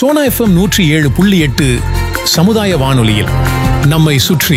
Sona FM நூற்றி ஏழு புள்ளி எட்டு சமுதாய வானொலியில் நம்மை சுற்றி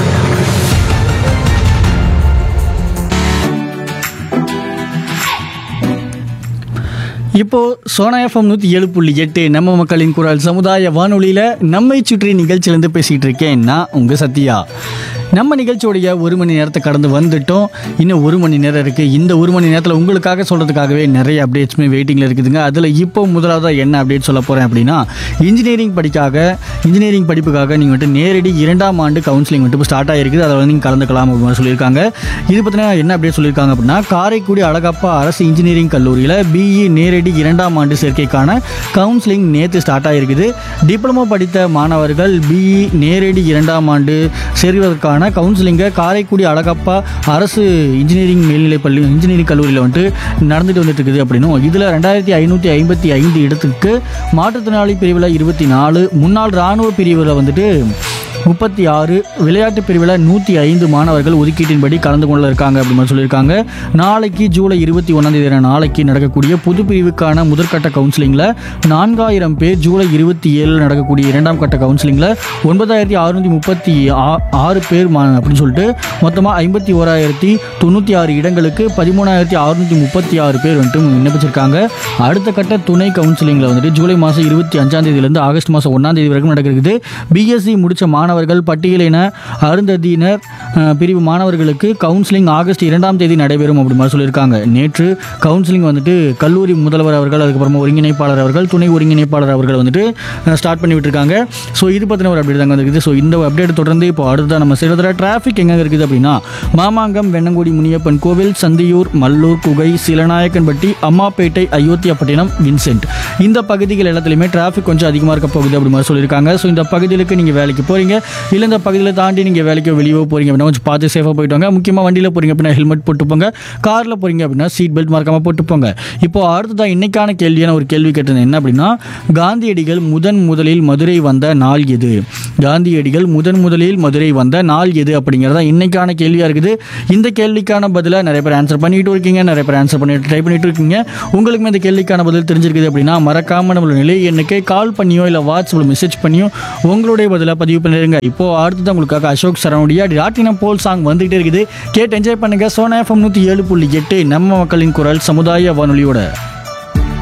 இப்போ சோனா எஃப்எம் நூற்றி ஏழு புள்ளி எட்டு நம்ம மக்களின் குரல் சமுதாய வானொலியில் நம்மை சுற்றி நிகழ்ச்சியிலேருந்து பேசிகிட்டு இருக்கேன் நான் உங்கள் சத்யா நம்ம நிகழ்ச்சியோடைய ஒரு மணி நேரத்தை கடந்து வந்துட்டோம் இன்னும் ஒரு மணி நேரம் இருக்குது இந்த ஒரு மணி நேரத்தில் உங்களுக்காக சொல்கிறதுக்காகவே நிறைய அப்டேட்ஸுமே வெயிட்டிங்கில் இருக்குதுங்க அதில் இப்போ முதலாவதாக என்ன அப்டேட் சொல்ல போகிறேன் அப்படின்னா இன்ஜினியரிங் படிக்காக இன்ஜினியரிங் படிப்புக்காக நீங்கள் வந்துட்டு நேரடி இரண்டாம் ஆண்டு கவுன்சிலிங் வந்துட்டு இப்போ ஸ்டார்ட் ஆகிருக்குது அதில் வந்து நீங்கள் கலந்துக்கலாம் அப்படின்னு சொல்லியிருக்காங்க இது பற்றின என்ன அப்டேட் சொல்லியிருக்காங்க அப்படின்னா காரைக்குடி அழகப்பா அரசு இன்ஜினியரிங் கல்லூரியில் பிஇ நேரடி இரண்டாம் ஆண்டு சேர்க்கைக்கான கவுன்சிலிங் நேற்று ஸ்டார்ட் ஆகிருக்குது டிப்ளமோ படித்த மாணவர்கள் பிஇ நேரடி இரண்டாம் ஆண்டு சேர்வதற்கான கவுன்சிலிங்கை காரைக்குடி அழகப்பா அரசு இன்ஜினியரிங் மேல்நிலைப் பள்ளி இன்ஜினியரிங் கல்லூரியில் வந்துட்டு நடந்துட்டு வந்துட்டு இருக்குது அப்படின்னும் இதில் ரெண்டாயிரத்தி ஐநூற்றி ஐம்பத்தி ஐந்து இடத்துக்கு மாற்றுத்திறனாளி பிரிவில் இருபத்தி நாலு முன்னாள் இராணுவ பிரிவில் வந்துட்டு முப்பத்தி ஆறு விளையாட்டு பிரிவில் நூற்றி ஐந்து மாணவர்கள் ஒதுக்கீட்டின்படி கலந்து கொள்ள இருக்காங்க அப்படின்னு சொல்லியிருக்காங்க நாளைக்கு ஜூலை இருபத்தி ஒன்றாம் தேதி நாளைக்கு நடக்கக்கூடிய பொது பிரிவுக்கான முதற்கட்ட கவுன்சிலிங்கில் நான்காயிரம் பேர் ஜூலை இருபத்தி ஏழில் நடக்கக்கூடிய இரண்டாம் கட்ட கவுன்சிலிங்கில் ஒன்பதாயிரத்தி அறுநூற்றி முப்பத்தி ஆ- ஆறு பேர் மா- அப்படின்னு சொல்லிட்டு மொத்தமாக ஐம்பத்தி ஓராயிரத்தி தொண்ணூற்றி ஆறு இடங்களுக்கு பதிமூணாயிரத்தி அறுநூற்றி முப்பத்தி ஆறு பேர் வந்துட்டு விண்ணப்பிச்சிருக்காங்க அடுத்த கட்ட துணை கவுன்சிலிங்கில் வந்துட்டு ஜூலை மாதம் இருபத்தி அஞ்சாம் தேதியிலேருந்து ஆகஸ்ட் மாதம் ஒன்றாம் தேதி வரைக்கும் நடக்கிறது பிஎஸ்சி முடித்த மாணவர்கள் பட்டியலின அருந்ததியினர் அஹ், பிரிவு மாணவர்களுக்கு கவுன்சிலிங் ஆகஸ்ட் இரண்டாம் தேதி நடைபெறும் அப்படி மாதிரி சொல்லியிருக்காங்க நேற்று கவுன்சிலிங் வந்துட்டு கல்லூரி முதல்வர் அவர்கள் அதுக்கப்புறமா ஒருங்கிணைப்பாளர் அவர்கள் துணை ஒருங்கிணைப்பாளர் அவர்கள் வந்துட்டு ஸ்டார்ட் பண்ணி விட்டுருக்காங்க ஸோ இது பற்றின ஒரு அப்டேட் தாங்க இருக்குது ஸோ இந்த அப்டேட் தொடர்ந்து இப்போ அடுத்ததான் நம்ம சேலத்தில் டிராஃபிக் எங்கே இருக்குது அப்படின்னா மாமாங்கம் வெண்ணங்குடி முனியப்பன் கோவில் சந்தியூர் மல்லூர் குகை சிலநாயக்கன்பட்டி அம்மாப்பேட்டை அயோத்தியாப்பட்டினம் வின்சென்ட் இந்த பகுதிகள் எல்லாத்துலேயுமே டிராஃபிக் கொஞ்சம் அதிகமாக இருக்க போகுது அப்படி மாதிரி சொல்லியிருக்காங்க ஸோ இந்த பகுதிகளுக்கு நீங்கள் வேலைக்கு போகிறீங்க இல்லை இந்த பகுதியில் தாண்டி நீங்கள் வேலைக்கோ வெளியவோ போகிறீங்க அப்படின்னா கொஞ்சம் பார்த்து சேஃபாக போயிட்டு வாங்க முக்கியமாக வண்டியில் போகிறீங்க அப்படின்னா ஹெல்மெட் போட்டு போங்க காரில் போகிறீங்க அப்படின்னா சீட் பெல்ட் மறக்காமல் போட்டு போங்க இப்போ அடுத்ததான் இன்னைக்கான கேள்வியான ஒரு கேள்வி கேட்டிருந்தேன் என்ன அப்படின்னா காந்தியடிகள் முதன் முதலில் மதுரை வந்த நாள் எது காந்தியடிகள் முதன் முதலில் மதுரை வந்த நாள் எது அப்படிங்கிறதா இன்னைக்கான கேள்வியாக இருக்குது இந்த கேள்விக்கான பதிலை நிறைய பேர் ஆன்சர் பண்ணிட்டு இருக்கீங்க நிறைய பேர் ஆன்சர் பண்ணிட்டு ட்ரை பண்ணிட்டு இருக்கீங்க உங்களுக்குமே இந்த கேள்விக்கான பதில் தெரிஞ்சிருக்குது அப்படின்னா மறக்காம நம்மளோட நிலை எண்ணுக்கு கால் பண்ணியோ இல்லை வாட்ஸ்அப்பில் மெசேஜ் பண்ணியோ உங்களுடைய பதிலை பதிவு பண்ணிடுங்க இப்போ அடுத்தது உங்களுக்காக அசோக் சரவணுடைய ராட்டினம் போல் சாங் வந்துகிட்டே இருக்குது கேட்டு என்ஜாய் பண்ணுங்க சோனா எஃப்எம் நூற்றி ஏழு புள்ளி எட்டு நம்ம மக்களின் குரல் சமுதாய வானொலியோட